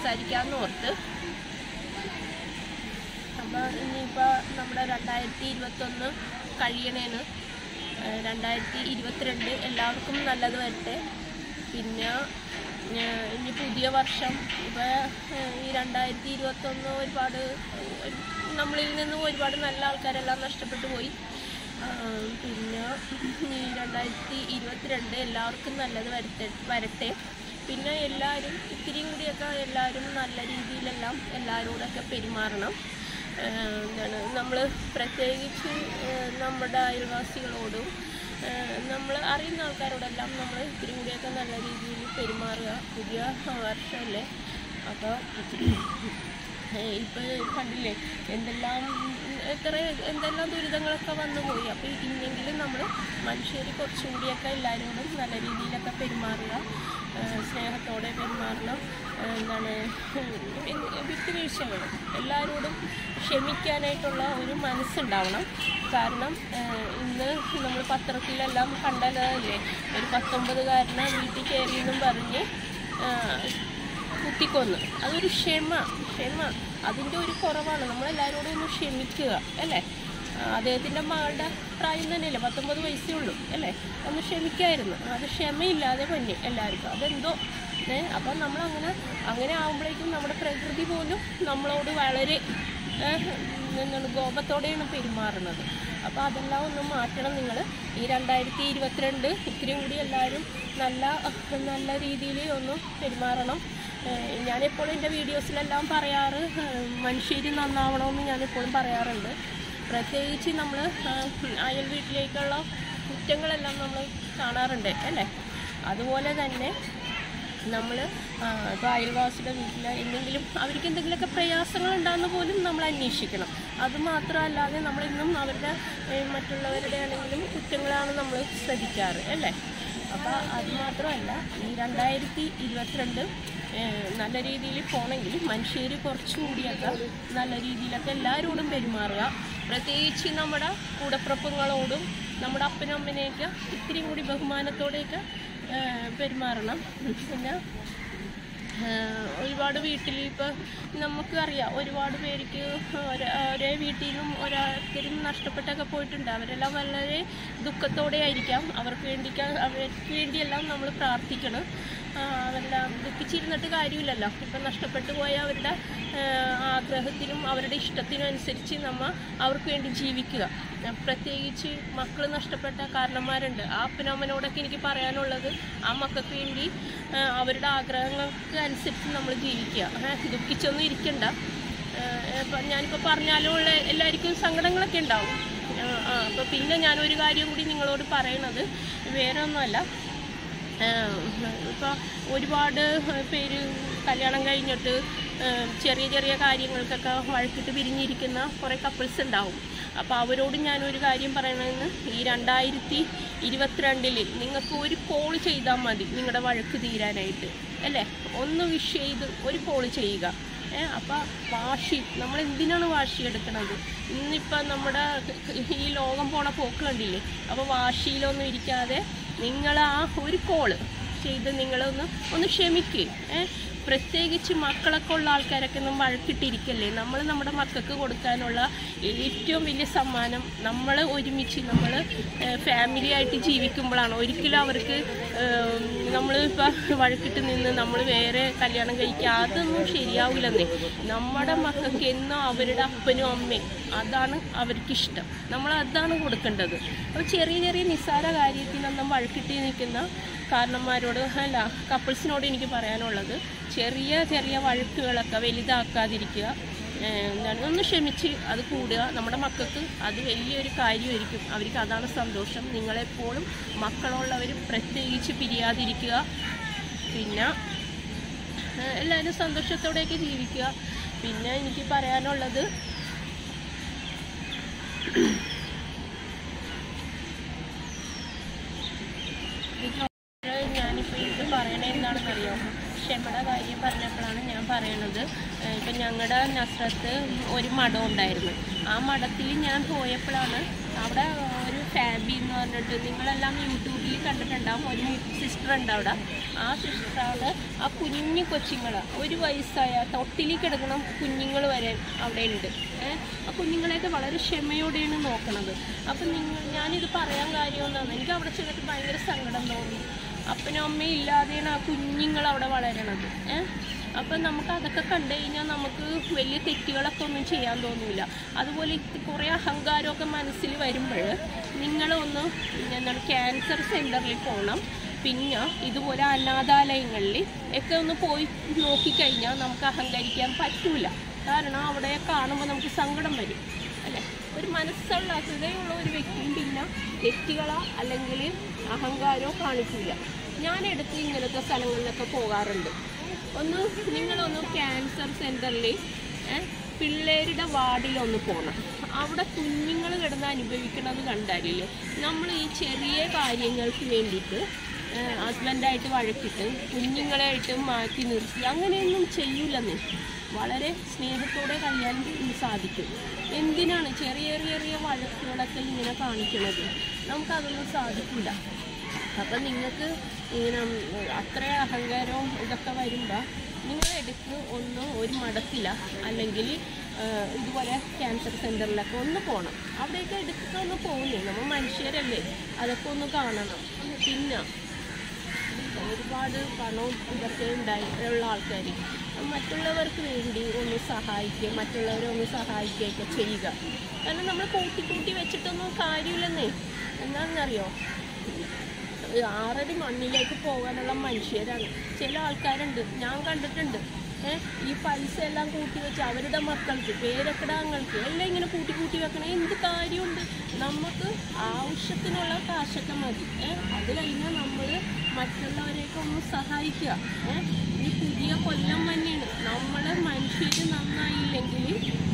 സംസാരിക്കാമെന്ന് ഓർത്ത് അപ്പോൾ ഇനിയിപ്പോൾ നമ്മുടെ രണ്ടായിരത്തി ഇരുപത്തൊന്ന് കഴിയണേന് ഏഹ് രണ്ടായിരത്തി ഇരുപത്തിരണ്ട് എല്ലാവർക്കും നല്ലത് വരട്ടെ പിന്നെ ഏഹ് ഇനി പുതിയ വർഷം ഇപ്പോൾ ഈ രണ്ടായിരത്തി ഇരുപത്തൊന്ന് ഒരുപാട് ഒരു- നമ്മളിൽ നിന്ന് ഒരുപാട് നല്ല ആൾക്കാരെല്ലാം നഷ്ടപ്പെട്ടു പോയി ആഹ് പിന്നെ ഈ രണ്ടായിരത്തി ഇരുപത്തിരണ്ട് എല്ലാവർക്കും നല്ലത് വരട്ടെ വരട്ടെ പിന്നെ എല്ലാവരും ഇത്തിരിയും കൂടിയൊക്കെ എല്ലാവരും നല്ല രീതിയിലെല്ലാം എല്ലാവരോടൊക്കെ പെരുമാറണം ഏഹ് എന്താണ് നമ്മൾ പ്രത്യേകിച്ച് ഏഹ് നമ്മുടെ അയൽവാസികളോടും നമ്മൾ അറിയുന്ന ആൾക്കാരോടെല്ലാം നമ്മൾ ഇത്തിരി കൂടിയൊക്കെ നല്ല രീതിയിൽ പെരുമാറുക പുതിയ വർഷമല്ലേ അപ്പോൾ ഇപ്പോൾ കണ്ടില്ലേ എന്തെല്ലാം എത്ര എന്തെല്ലാം ദുരിതങ്ങളൊക്കെ വന്നു പോയി അപ്പോൾ ഇനിയെങ്കിലും നമ്മൾ മനുഷ്യർ കുറച്ചും കൂടിയൊക്കെ എല്ലാവരോടും നല്ല രീതിയിലൊക്കെ പെരുമാറുക ഏഹ് സ്നേഹത്തോടെ പെരുമാറണം ഏഹ് എന്താണ് വിട്ടുവീഴ്ചകൾ എല്ലാവരോടും ക്ഷമിക്കാനായിട്ടുള്ള ഒരു മനസ്സുണ്ടാവണം കാരണം ഏഹ് ഇന്ന് നമ്മൾ പത്രത്തിലെല്ലാം കണ്ടതല്ലേ ഒരു പത്തൊമ്പതുകാരനെ വീട്ടിൽ കയറിയെന്നും പറഞ്ഞ് ഏഹ് കുത്തിക്കൊന്ന് അതൊരു ക്ഷമ ക്ഷമ അതിൻ്റെ ഒരു കുറവാണ് നമ്മളെല്ലാവരോടും ഒന്ന് ക്ഷമിക്കുക അല്ലേ ആ, അദ്ദേഹത്തിൻ്റെ മകളുടെ പ്രായം തന്നെയല്ലേ പത്തൊമ്പത് വയസ്സേ ഉള്ളൂ അല്ലേ ഒന്ന് ക്ഷമിക്കായിരുന്നു അത് ക്ഷമയില്ലാതെ പഞ്ഞി എല്ലാവർക്കും അതെന്തോ ഏ അപ്പം നമ്മളങ്ങനെ അങ്ങനെ ആകുമ്പോഴേക്കും നമ്മുടെ പ്രകൃതി പോലും നമ്മളോട് വളരെ ഏ, എന്താണ് കോപത്തോടെയാണ് പെരുമാറുന്നത് അപ്പോൾ അതെല്ലാം ഒന്ന് മാറ്റണം നിങ്ങൾ ഈ രണ്ടായിരത്തി ഇരുപത്തിരണ്ട് ഇത്രയും കൂടി എല്ലാവരും നല്ല നല്ല രീതിയിൽ ഒന്ന് പെരുമാറണം ഏഹ് ഞാനെപ്പോഴും എൻ്റെ വീഡിയോസിലെല്ലാം പറയാറ് മനുഷ്യർ നന്നാവണമെന്ന് ഞാനെപ്പോഴും പറയാറുണ്ട് പ്രത്യേകിച്ച് നമ്മൾ അയൽ വീട്ടിലേക്കുള്ള കുറ്റങ്ങളെല്ലാം നമ്മൾ കാണാറുണ്ട് അല്ലേ അതുപോലെ തന്നെ നമ്മൾ ഇപ്പോൾ അയൽവാസിയുടെ വീട്ടിൽ എന്തെങ്കിലും അവർക്ക് എന്തെങ്കിലുമൊക്കെ പ്രയാസങ്ങൾ ഉണ്ടാകുന്ന പോലും നമ്മൾ അന്വേഷിക്കണം അത് മാത്രമല്ലാതെ നമ്മളിന്നും അവരുടെ ഏഹ് മറ്റുള്ളവരുടെ ആണെങ്കിലും കുറ്റങ്ങളാണ് നമ്മൾ ശ്രദ്ധിക്കാറ് അല്ലേ അപ്പോൾ അത് മാത്രമല്ല ഈ രണ്ടായിരത്തി ഇരുപത്തിരണ്ട് ഏഹ് നല്ല രീതിയിൽ പോണെങ്കിൽ മനുഷ്യർ കുറച്ചുകൂടിയൊക്കെ നല്ല രീതിയിലൊക്കെ എല്ലാവരോടും പെരുമാറുക പ്രത്യേകിച്ച് നമ്മുടെ കൂടപ്പിറപ്പുകളോടും നമ്മുടെ അപ്പനും അമ്മനെയൊക്കെ ഇത്തിരിയും കൂടി ബഹുമാനത്തോടെയൊക്കെ ഏഹ് പെരുമാറണം പിന്നെ ഏഹ് ഒരുപാട് വീട്ടിൽ ഇപ്പോൾ നമുക്കറിയാം ഒരുപാട് പേർക്ക് ഒര- ഒരേ വീട്ടിൽ നിന്നും ഓരോരുത്തരും നഷ്ടപ്പെട്ടൊക്കെ പോയിട്ടുണ്ട് അവരെല്ലാം വളരെ ദുഃഖത്തോടെ ആയിരിക്കാം അവർക്ക് വേണ്ടിക്കാൻ അവർക്ക് വേണ്ടിയെല്ലാം നമ്മൾ പ്രാർത്ഥിക്കണം ആഹ് അവരുടെ ദുഃഖിച്ചിരുന്നിട്ട് കാര്യമില്ലല്ലോ ഇപ്പം നഷ്ടപ്പെട്ടു പോയ അവരുടെ ആഹ് ആഗ്രഹത്തിനും അവരുടെ ഇഷ്ടത്തിനും അനുസരിച്ച് നമ്മൾ അവർക്ക് വേണ്ടി ജീവിക്കുക ഞാൻ പ്രത്യേകിച്ച് മക്കൾ നഷ്ടപ്പെട്ട കാരണന്മാരുണ്ട് ആ അപ്പനമ്മനോടൊക്കെ എനിക്ക് പറയാനുള്ളത് ആ മക്കൾക്ക് വേണ്ടി ആ, അവരുടെ ആഗ്രഹങ്ങൾക്ക് അനുസരിച്ച് നമ്മൾ ജീവിക്കുക ഏ, ദുഃഖിച്ചൊന്നും ഇരിക്കണ്ട ഇപ്പം ഞാനിപ്പോൾ പറഞ്ഞാലും ഉള്ള എല്ലാവർക്കും സങ്കടങ്ങളൊക്കെ ഉണ്ടാവും അപ്പോൾ പിന്നെ ഞാനൊരു കാര്യം കൂടി നിങ്ങളോട് പറയണത് വേറെ ഒന്നുമല്ല ഇപ്പോൾ ഒരുപാട് പേര് കല്യാണം കഴിഞ്ഞിട്ട് ഏഹ് ചെറിയ ചെറിയ കാര്യങ്ങൾക്കൊക്കെ വഴക്കിട്ട് പിരിഞ്ഞിരിക്കുന്ന കുറേ കപ്പിൾസ് ഉണ്ടാവും അപ്പോൾ അവരോട് ഞാനൊരു കാര്യം പറയണമെന്ന് ഈ രണ്ടായിരത്തി ഇരുപത്തിരണ്ടിൽ നിങ്ങൾക്ക് ഒരു കോൾ ചെയ്താൽ മതി നിങ്ങളുടെ വഴക്ക് തീരാനായിട്ട് അല്ലേ ഒന്ന് വിഷ് ചെയ്ത് ഒരു കോൾ ചെയ്യുക ഏ അപ്പം വാശി നമ്മൾ എന്തിനാണ് വാശി എടുക്കുന്നത് ഇന്നിപ്പം നമ്മുടെ ഈ ലോകം പോണ പോക്ക് കണ്ടില്ലേ അപ്പോൾ വാശിയിലൊന്നും ഇരിക്കാതെ നിങ്ങൾ ആ ഒരു കോള് ചെയ്ത് നിങ്ങളൊന്ന് ഒന്ന് ക്ഷമിക്കുക ഏ പ്രത്യേകിച്ച് മക്കളൊക്കെ ഉള്ള ആൾക്കാരൊക്കെ ഒന്നും വഴക്കിട്ടിരിക്കല്ലേ നമ്മൾ നമ്മുടെ മക്കൾക്ക് കൊടുക്കാനുള്ള ഏറ്റവും വലിയ സമ്മാനം നമ്മൾ ഒരുമിച്ച് നമ്മൾ ഫാമിലി ആയിട്ട് ജീവിക്കുമ്പോഴാണ് ഒരിക്കലും അവർക്ക് നമ്മൾ ഇപ്പം വഴക്കിട്ട് നിന്ന് നമ്മൾ വേറെ കല്യാണം കഴിക്കുക അതൊന്നും ശരിയാവില്ലെന്നേ നമ്മുടെ മക്കൾക്ക് എന്നും അവരുടെ അപ്പനും അമ്മയും അതാണ് അവർക്കിഷ്ടം നമ്മൾ അതാണ് കൊടുക്കേണ്ടത് അപ്പോൾ ചെറിയ ചെറിയ നിസ്സാര കാര്യത്തിനൊന്നും വഴക്കിട്ട് നിൽക്കുന്ന കാരണന്മാരോട് അല്ല കപ്പിൾസിനോട് എനിക്ക് പറയാനുള്ളത് ചെറിയ ചെറിയ വഴക്കുകളൊക്കെ വലുതാക്കാതിരിക്കുക ഏഹ് എന്താണ് ഒന്ന് ക്ഷമിച്ച് അത് കൂടുക നമ്മുടെ മക്കൾക്ക് അത് വലിയൊരു കാര്യമായിരിക്കും അവർക്ക് അതാണ് സന്തോഷം നിങ്ങളെപ്പോഴും മക്കളുള്ളവർ പ്രത്യേകിച്ച് പിരിയാതിരിക്കുക പിന്നെ ഏഹ് എല്ലാവരും സന്തോഷത്തോടെയൊക്കെ ജീവിക്കുക പിന്നെ എനിക്ക് പറയാനുള്ളത് ഞാനിപ്പോൾ ഇത് പറയണത് എന്താണെന്നറിയോ ക്ഷമയുടെ കാര്യം പറഞ്ഞപ്പോഴാണ് ഞാൻ പറയണത് ഏഹ് ഇപ്പം ഞങ്ങളുടെ നസ്രത്ത് ഒരു മഠം ഉണ്ടായിരുന്നു ആ മഠത്തിൽ ഞാൻ പോയപ്പോഴാണ് അവിടെ ഒരു ഫാബി എന്ന് പറഞ്ഞിട്ട് നിങ്ങളെല്ലാം യൂട്യൂബിൽ കണ്ടിട്ടുണ്ടാവും ഒരു സിസ്റ്റർ ഉണ്ട് അവിടെ ആ സിസ്റ്ററാണ് ആ കുഞ്ഞു കൊച്ചുങ്ങൾ ഒരു വയസ്സായ തൊട്ടിൽ കിടക്കുന്ന കുഞ്ഞുങ്ങൾ വരെ അവിടെ ഉണ്ട് ഏഹ് ആ കുഞ്ഞുങ്ങളെയൊക്കെ വളരെ ക്ഷമയോടെയാണ് നോക്കണത് അപ്പം നിങ്ങൾ ഞാനിത് പറയാൻ കാര്യം എന്താണ് എനിക്ക് അവിടെ ചെന്നിട്ട് ഭയങ്കര സങ്കടം തോന്നി അപ്പനും അമ്മയും ഇല്ലാതെയാണ് ആ കുഞ്ഞുങ്ങൾ അവിടെ വളരണത് ഏഹ് അപ്പം നമുക്ക് അതൊക്കെ കണ്ടു കഴിഞ്ഞാൽ നമുക്ക് വലിയ തെറ്റുകളൊക്കെ ഒന്നും ചെയ്യാൻ തോന്നില്ല അതുപോലെ ഇത് കുറേ അഹങ്കാരമൊക്കെ മനസ്സിൽ വരുമ്പോൾ നിങ്ങളൊന്ന് എന്താണ് ക്യാൻസർ സെൻറ്ററിൽ പോകണം പിന്നെ ഇതുപോലെ അനാഥാലയങ്ങളിൽ ഒക്കെ ഒന്ന് പോയി നോക്കിക്കഴിഞ്ഞാൽ നമുക്ക് അഹങ്കരിക്കാൻ പറ്റൂല കാരണം അവിടെ കാണുമ്പോൾ നമുക്ക് സങ്കടം വരും അല്ലേ ഒരു മനസ്സുള്ള ഹൃദയമുള്ള ഒരു വ്യക്തിയും പിന്നെ തെറ്റുകളോ അല്ലെങ്കിൽ അഹങ്കാരമോ കാണിക്കില്ല ഞാനെടുത്ത് ഇങ്ങനത്തെ സ്ഥലങ്ങളിലൊക്കെ പോകാറുണ്ട് ഒന്ന് നിങ്ങളൊന്ന് ക്യാൻസർ സെൻറ്ററിൽ പിള്ളേരുടെ വാർഡിലൊന്ന് പോകണം അവിടെ കുഞ്ഞുങ്ങൾ കിടന്ന് അനുഭവിക്കുന്നത് കണ്ടാലില്ലേ നമ്മൾ ഈ ചെറിയ കാര്യങ്ങൾക്ക് വേണ്ടിയിട്ട് ഹസ്ബൻഡായിട്ട് വഴക്കിട്ട് കുഞ്ഞുങ്ങളായിട്ട് മാറ്റി നിർത്തി അങ്ങനെയൊന്നും ചെയ്യൂലെന്ന് വളരെ സ്നേഹത്തോടെ കഴിയാൻ സാധിക്കും എന്തിനാണ് ചെറിയ ചെറിയ ചെറിയ വഴക്കുകളൊക്കെ ഇങ്ങനെ കാണിക്കുന്നത് നമുക്കതൊന്നും സാധിക്കില്ല അപ്പം നിങ്ങൾക്ക് ഇങ്ങനെ ഉം, അത്ര അഹങ്കാരവും ഇതൊക്കെ വരുമ്പോൾ നിങ്ങളെടുക്ക് ഒന്ന് ഒരു മടത്തില അല്ലെങ്കിൽ ഇതുപോലെ ക്യാൻസർ സെൻറ്ററിലൊക്കെ ഒന്ന് പോകണം അവിടെയൊക്കെ എടുക്കൊക്കെ ഒന്ന് പോകുന്നേ നമ്മൾ മനുഷ്യരല്ലേ അതൊക്കെ ഒന്ന് കാണണം പിന്നെ ഒരുപാട് പണവും ഇതൊക്കെ ഉണ്ടായി ഉള്ള ആൾക്കാർ മറ്റുള്ളവർക്ക് വേണ്ടി ഒന്ന് സഹായിക്കുക മറ്റുള്ളവരെ ഒന്ന് സഹായിക്കുകയൊക്കെ ചെയ്യുക കാരണം നമ്മൾ കൂട്ടി കൂട്ടി വെച്ചിട്ടൊന്നും കാര്യമില്ലെന്നേ എന്താണെന്നറിയോ ആറടി മണ്ണിലേക്ക് പോകാനുള്ള മനുഷ്യരാണ് ചില ആൾക്കാരുണ്ട് ഞാൻ കണ്ടിട്ടുണ്ട് ഏ, ഈ പൈസ എല്ലാം കൂട്ടി വെച്ച് അവരുടെ മക്കൾക്ക് പേരക്കിടാങ്ങൾക്ക് എല്ലാം ഇങ്ങനെ കൂട്ടി കൂട്ടി വെക്കണം എന്ത് കാര്യമുണ്ട് നമുക്ക് ആവശ്യത്തിനുള്ള കാശൊക്കെ മതി ഏ, അത് കഴിഞ്ഞാൽ നമ്മൾ മറ്റുള്ളവരെയൊക്കെ ഒന്ന് സഹായിക്കുക ഏ, ഈ പുതിയ കൊല്ലം തന്നെയാണ് നമ്മൾ മനുഷ്യർ നന്നായില്ലെങ്കിൽ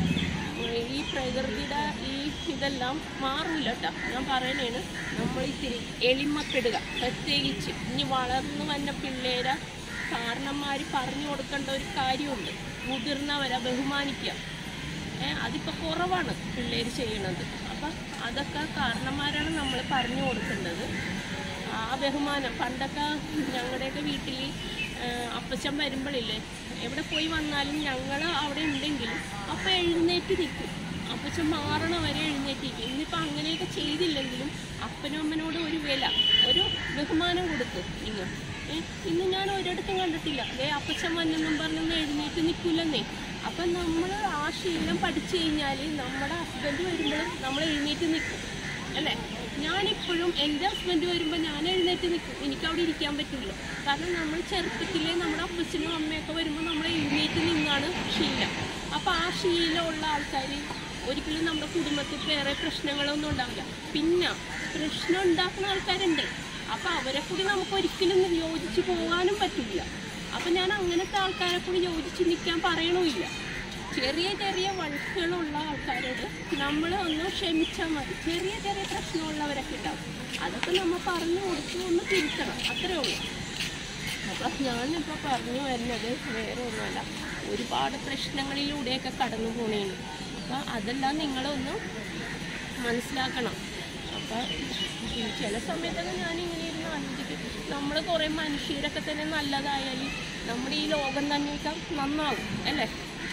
ഈ പ്രകൃതിയുടെ ഈ ഇതെല്ലാം മാറില്ല കേട്ടോ ഞാൻ പറയണേണ് നമ്മൾ ഇത്തിരി എളിമപ്പെടുക പ്രത്യേകിച്ച് ഇനി വളർന്നു വന്ന പിള്ളേരെ കാരണന്മാർ പറഞ്ഞു കൊടുക്കേണ്ട ഒരു കാര്യമുണ്ട് മുതിർന്നവരെ ബഹുമാനിക്കുക ഏ, അതിപ്പോൾ കുറവാണ് പിള്ളേർ ചെയ്യണത് അപ്പം അതൊക്കെ കാരണന്മാരാണ് നമ്മൾ പറഞ്ഞു കൊടുക്കേണ്ടത് ആ ബഹുമാനം പണ്ടൊക്കെ ഞങ്ങളുടെയൊക്കെ വീട്ടിൽ അപ്പച്ചൻ വരുമ്പോഴില്ലേ എവിടെ പോയി വന്നാലും ഞങ്ങൾ അവിടെ ഉണ്ടെങ്കിലും അപ്പം എഴുന്നേറ്റ് നിൽക്കും അപ്പച്ചൻ മാറണ വരെ എഴുന്നേറ്റ് നിൽക്കും ഇന്നിപ്പോൾ അങ്ങനെയൊക്കെ ചെയ്തില്ലെങ്കിലും അപ്പനും അമ്മനോട് ഒരു വില ഒരു ബഹുമാനം കൊടുക്കും നിങ്ങൾ ഏ, ഇന്ന് ഞാൻ ഒരിടത്തും കണ്ടിട്ടില്ല അതേ അപ്പച്ചൻ വന്നെന്നും പറഞ്ഞൊന്നും എഴുന്നേറ്റ് നിൽക്കില്ലെന്നേ അപ്പം നമ്മൾ ആ ശീലം പഠിച്ചു കഴിഞ്ഞാൽ നമ്മുടെ ഹസ്ബൻഡ് വരുമ്പോഴും നമ്മൾ എഴുന്നേറ്റ് നിൽക്കും അല്ലേ ഞാനിപ്പോഴും എൻ്റെ ഹസ്ബൻഡ് വരുമ്പോൾ ഞാൻ എഴുന്നേറ്റ് നിൽക്കും എനിക്ക് അവിടെ ഇരിക്കാൻ പറ്റില്ല കാരണം നമ്മൾ ചെറുപ്പത്തിലേ നമ്മുടെ അപ്പച്ചനും അമ്മയൊക്കെ വരുമ്പോൾ നമ്മൾ എഴുന്നേറ്റ് നിന്നാണ് ശീലം അപ്പോൾ ആ ശീലമുള്ള ആൾക്കാർ ഒരിക്കലും നമ്മുടെ കുടുംബത്തിൽ വേറെ പ്രശ്നങ്ങളൊന്നും ഉണ്ടാവില്ല പിന്നെ പ്രശ്നം ഉണ്ടാക്കുന്ന ആൾക്കാരുണ്ട് അപ്പോൾ അവരെ കൂടി നമുക്ക് ഒരിക്കലും യോജിച്ച് പോകാനും പറ്റില്ല അപ്പം ഞാൻ അങ്ങനത്തെ ആൾക്കാരെ കൂടി യോജിച്ച് നിൽക്കാൻ പറയണമില്ല ചെറിയ ചെറിയ വഴക്കുകളുള്ള ആൾക്കാരോട് നമ്മൾ ഒന്ന് ക്ഷമിച്ചാൽ മതി ചെറിയ ചെറിയ പ്രശ്നമുള്ളവരൊക്കെ ഉണ്ടാവും അതൊക്കെ നമ്മൾ പറഞ്ഞു കൊടുത്ത് ഒന്ന് തിരുത്തണം അത്രേ ഉള്ളൂ അപ്പം ഞാനിപ്പോൾ പറഞ്ഞു വരുന്നത് വേറെ ഒന്നുമല്ല ഒരുപാട് പ്രശ്നങ്ങളിലൂടെയൊക്കെ കടന്നു പോണേന് അപ്പം അതെല്ലാം നിങ്ങളൊന്ന് മനസ്സിലാക്കണം അപ്പം ചില സമയത്തൊക്കെ ഞാൻ ഇങ്ങനെ ഇരുന്ന് ആലോചിക്കും നമ്മൾ കുറേ മനുഷ്യരൊക്കെ തന്നെ നല്ലതായാൽ നമ്മുടെ ഈ ലോകം തന്നെയൊക്കെ നന്നാവും അല്ലേ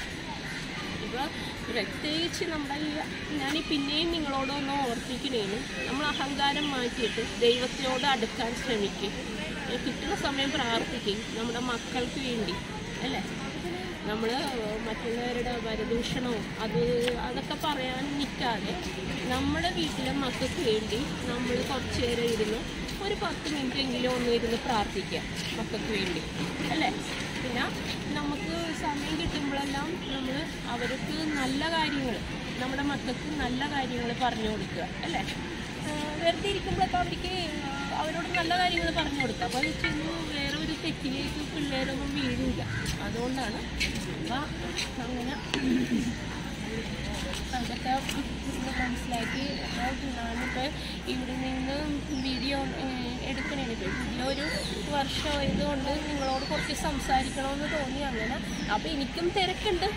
ഇപ്പോൾ പ്രത്യേകിച്ച് നമ്മുടെ ഈ ഞാൻ പിന്നെയും നിങ്ങളോടൊന്ന് ഓർപ്പിക്കണേന് നമ്മൾ അഹങ്കാരം മാറ്റിയിട്ട് ദൈവത്തിനോട് അടുക്കാൻ ശ്രമിക്കും ഏ, കിട്ടുന്ന സമയം പ്രാർത്ഥിക്കും നമ്മുടെ മക്കൾക്ക് വേണ്ടി അല്ലേ നമ്മൾ മറ്റുള്ളവരുടെ വരദൂഷണവും അത് അതൊക്കെ പറയാൻ നിൽക്കാതെ നമ്മുടെ വീട്ടിലെ മക്കൾക്ക് വേണ്ടി നമ്മൾ കുറച്ച് നേരം ഇരുന്ന് ഒരു പത്ത് മിനിറ്റ് എങ്കിലും ഒന്ന് ഇരുന്ന് പ്രാർത്ഥിക്കുക മക്കൾക്ക് വേണ്ടി അല്ലേ പിന്നെ നമുക്ക് സമയം കിട്ടുമ്പോഴെല്ലാം നമ്മൾ അവർക്ക് നല്ല കാര്യങ്ങൾ നമ്മുടെ മക്കൾക്ക് നല്ല കാര്യങ്ങൾ പറഞ്ഞു കൊടുക്കുക അല്ലേ ആ, വെറുതെ ഇരിക്കുമ്പോഴൊക്കെ അവർക്ക് അവരോട് നല്ല കാര്യങ്ങൾ പറഞ്ഞു കൊടുക്കുക അപ്പോൾ അത് ചെന്ന് വേറെ ഒരു തെറ്റിലേക്ക് പിള്ളേരൊന്നും വീഴില്ല അതുകൊണ്ടാണ് അപ്പം അങ്ങനെ അതൊക്കെ ഇത് മനസ്സിലാക്കി അപ്പോൾ ഞാനിപ്പോൾ ഇവിടെ നിന്ന് വീഡിയോ എടുക്കണേ ഇപ്പോൾ വീഡിയോ ഒരു വർഷം ആയതുകൊണ്ട് നിങ്ങളോട് കുറച്ച് സംസാരിക്കണമെന്ന് തോന്നി അങ്ങനെ അപ്പോൾ എനിക്കും തിരക്കുണ്ട്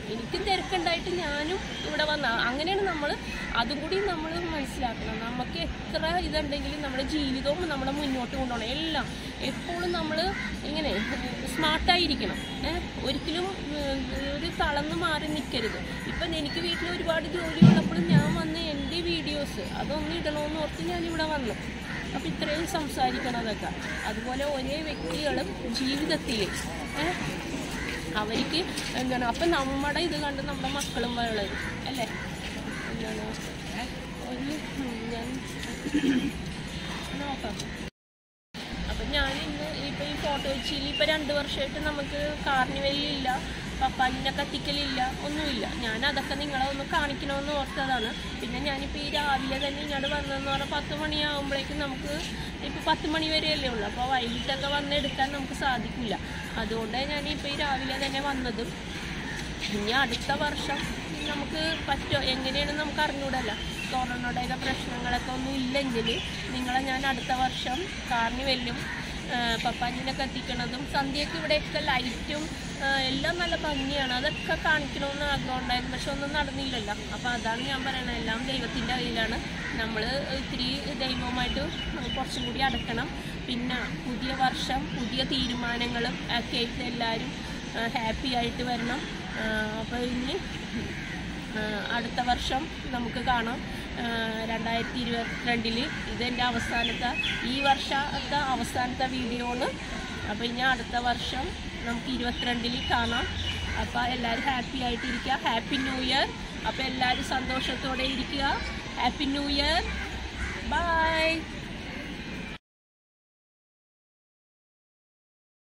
എനിക്കും തിരക്കുണ്ടായിട്ട് ഞാനും ഇവിടെ വന്ന അങ്ങനെയാണ് നമ്മൾ അതും കൂടി നമ്മൾ മനസ്സിലാക്കണം നമുക്ക് എത്ര ഇതുണ്ടെങ്കിലും നമ്മുടെ ജീവിതവും നമ്മുടെ മുന്നോട്ട് കൊണ്ടുപോകണം എല്ലാം എപ്പോഴും നമ്മൾ ഇങ്ങനെ സ്മാർട്ടായിരിക്കണം ഏഹ് ഒരിക്കലും ഉം, ഒരു തളർന്ന് മാറി നിൽക്കരുത് ഇപ്പം എനിക്ക് വീട്ടിൽ ഒരുപാട് ജോലി ഉള്ളപ്പോഴും ഞാൻ വന്ന് എൻ്റെ വീഡിയോസ് അതൊന്നും ഇടണമെന്ന് ഓർത്ത് ഞാനിവിടെ വന്നു അപ്പം ഇത്രയും സംസാരിക്കണതൊക്കെ അതുപോലെ ഒരേ വ്യക്തികളും ജീവിതത്തിൽ ഏഹ് അവർക്ക് എന്താണ് അപ്പം നമ്മുടെ ഇത് കണ്ട് നമ്മുടെ മക്കളും വളരും അല്ലേ എന്താണ് ഒരു ഉം, ഞാൻ നോക്കാം അപ്പം ഞാൻ ഇന്ന് ഇപ്പം ഈ ഫോട്ടോ വെച്ചിൽ ഇപ്പം രണ്ട് വർഷമായിട്ട് നമുക്ക് കാർണിവലില്ല പപ്പാനിനെ കത്തിക്കലില്ല ഒന്നുമില്ല ഞാൻ അതൊക്കെ നിങ്ങളെ ഒന്ന് കാണിക്കണമെന്ന് ഓർത്തതാണ് പിന്നെ ഞാനിപ്പോൾ ഈ രാവിലെ തന്നെ ഇങ്ങോട്ട് വന്നതെന്ന് പറഞ്ഞാൽ പത്ത് മണിയാകുമ്പോഴേക്കും നമുക്ക് ഇപ്പോൾ പത്ത് മണി വരെയല്ലേ ഉള്ളൂ അപ്പോൾ വൈകിട്ടൊക്കെ വന്ന് എടുക്കാൻ നമുക്ക് സാധിക്കില്ല അതുകൊണ്ട് ഞാനിപ്പോൾ ഈ രാവിലെ തന്നെ വന്നതും ഇനി അടുത്ത വർഷം നമുക്ക് പറ്റോ എങ്ങനെയാണ് നമുക്ക് അറിഞ്ഞൂടല്ല കൊറോണയുടെയൊക്കെ പ്രശ്നങ്ങളൊക്കെ ഒന്നും ഇല്ലെങ്കിൽ നിങ്ങളെ ഞാൻ അടുത്ത വർഷം കാർണിവെല്ലും പപ്പാഞ്ഞിനെ കത്തിക്കണതും സന്ധ്യയ്ക്ക് ഇവിടെയൊക്കെ ലൈറ്റും ആ, എല്ലാം നല്ല ഭംഗിയാണ് അതൊക്കെ കാണിക്കണമെന്ന് ആഗ്രഹം ഉണ്ടായിരുന്നു പക്ഷെ ഒന്നും നടന്നില്ലല്ലോ അപ്പോൾ അതാണ് ഞാൻ പറയണത് എല്ലാം ദൈവത്തിൻ്റെ കയ്യിലാണ് നമ്മൾ ഇത്തിരി ദൈവവുമായിട്ട് കുറച്ചും കൂടി അടുക്കണം പിന്നെ പുതിയ വർഷം പുതിയ തീരുമാനങ്ങളും ഒക്കെ ആയിട്ട് എല്ലാവരും ഹാപ്പി ആയിട്ട് വരണം അപ്പോൾ ഇനി ആ, അടുത്ത വർഷം നമുക്ക് കാണാം രണ്ടായിരത്തി ഇരുപത്തിരണ്ടിൽ ഇതെൻ്റെ അവസാനത്തെ ഈ വർഷത്തെ അവസാനത്തെ വീഡിയോ ആണ് അപ്പോൾ ഇനി അടുത്ത വർഷം നമുക്ക് ഇരുപത്തിരണ്ടിൽ കാണാം അപ്പോൾ എല്ലാവരും ഹാപ്പി ആയിട്ടിരിക്കുക ഹാപ്പി ന്യൂ ഇയർ അപ്പോൾ എല്ലാവരും സന്തോഷത്തോടെ ഇരിക്കുക ഹാപ്പി ന്യൂ ഇയർ ബൈ